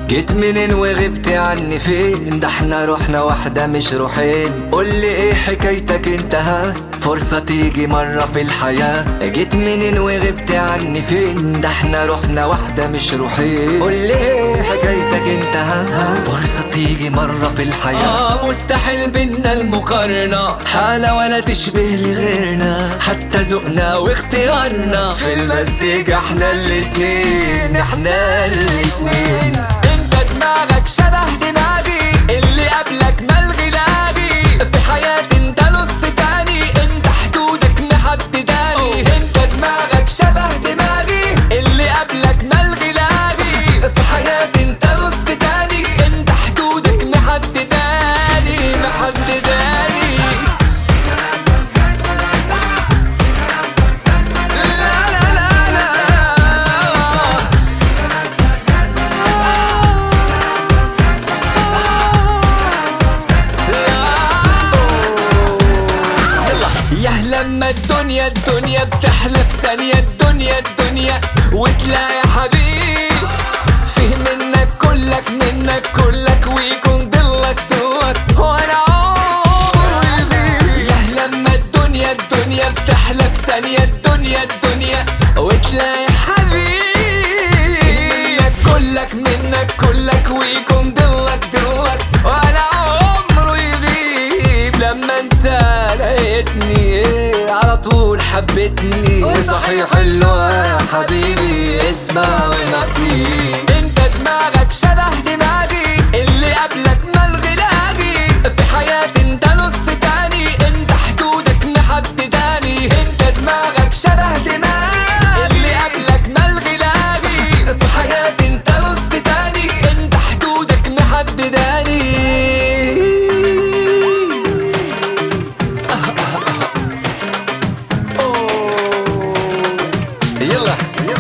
جيت منين وغبت عني فين ده احنا روحنا واحدة مش روحين قولي ايه حكايتك انت ها فرصة تيجي مرة في الحياة جيت منين وغبت عني فين ده احنا روحنا واحدة مش روحين قولي ايه حكايتك انت ها فرصة تيجي مرة في الحياة آه مستحيل بينا المقارنة حالة ولا تشبه لغيرنا حتى ذوقنا واختيارنا في المزيكا احنا الاتنين احنا الاتنين انت دماغك شبه دماغي اللي قبلك ملغي لاغي في حياتي انت نص تاني انت حدودك محدداني انت دماغك شبه دماغي اللي قبلك ملغي لاغي في حياتي انت نص تاني انت حدودك محدداني محدداني لا لا لا لا يا لما الدنيا الدنيا بتحلف ثانية الدنيا الدنيا وتلاقي حبيب فيه منك كلك منك كلك ويكون ضلك ضلك وانا عمر يغيب يا لما الدنيا الدنيا بتحلف ثانية الدنيا الدنيا وتلاقي حبيب منك كلك منك كلك ويكون ضلك ضلك وانا عمره يغيب لما انت لقيتني إيه على طول حبيتني وصحيح حلوة يا حبيبي اسمع ونصيب انت دماغك شبه دماغي اللي قبلك ملغي لاغي في حياتي انت نص تاني انت حدودك محدداني انت دماغك شبه دماغي اللي قبلك ملغي لاغي في حياتي انت نص تاني انت حدودك محدداني يلا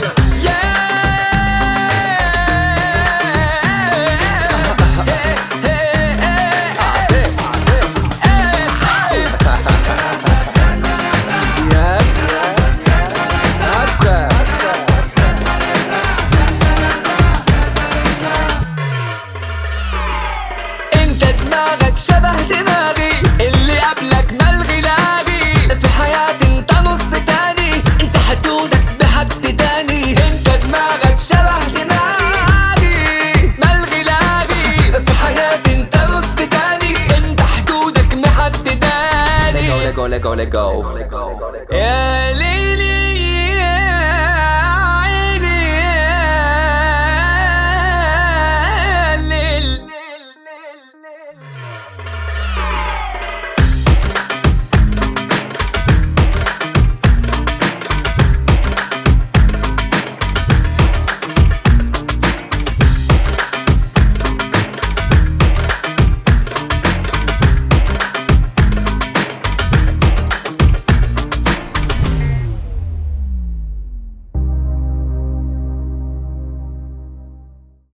انت دماغك شبه دماغي اللي قبلك ملغي لاغي في حياتي انت نص تاني انت حدودك بحدداني انت دماغك شبه دماغي ملغي لاغي في حياتي انت نص تاني انت حدودك محدداني Let go, let go, let go, let go. Yeah,